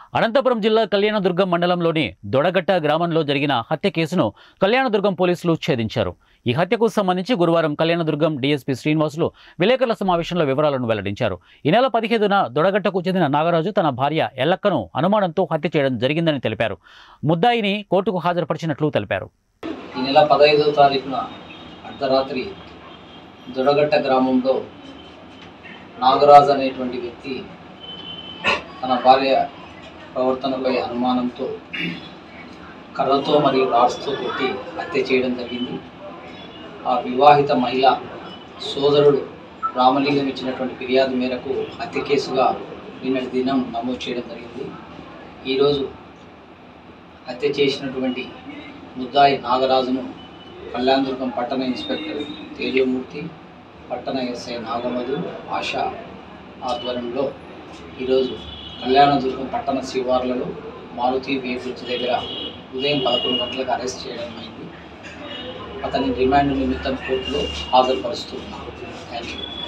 అనంతపురం జిల్లా కళ్యాణదుర్గం మండలంలోని దొడగట్ట గ్రామంలో జరిగిన హత్య కేసును కళ్యాణదుర్గం పోలీసులు ఛేదించారు ఈ హత్యకు సంబంధించి గురువారం కళ్యాణదుర్గం డీఎస్పీ శ్రీనివాసులు విలేకరుల సమావేశంలో వివరాలను వెల్లడించారు ఈ నెల పదిహేదున దొడగట్టకు చెందిన నాగరాజు తన భార్య ఎల్లక్కను అనుమానంతో హత్య చేయడం జరిగిందని తెలిపారు ముద్దాయిని కోర్టుకు హాజరుపరిచినట్లు తెలిపారు ఈ నెల పదహైదవ తారీఖున అర్ధరాత్రి దొడగట్ట గ్రామంలో నాగరాజు అనేటువంటి వ్యక్తి తన భార్య ప్రవర్తనపై అనుమానంతో కర్రతో మరియు రాడ్స్తో కొట్టి హత్య చేయడం జరిగింది ఆ వివాహిత మహిళ సోదరుడు రామలింగం ఇచ్చినటువంటి ఫిర్యాదు మేరకు హత్య కేసుగా నిన్నటి దినం నమోదు చేయడం జరిగింది ఈరోజు హత్య చేసినటువంటి ముద్దాయి నాగరాజును కళ్యాణదుర్గం పట్టణ ఇన్స్పెక్టర్ తేజమూర్తి పట్టణ ఎస్ఐ నాగమధు ఆశ ఆధ్వర్యంలో ఈరోజు కళ్యాణదుర్గం పట్టణ శివార్లలో మారుతి వే బ్రిడ్జ్ దగ్గర ఉదయం పదకొండు గంటలకు అరెస్ట్ చేయడం అయింది అతని రిమాండ్ నిమిత్తం కోర్టులో హాజరుపరుస్తున్నాం థ్యాంక్ యూ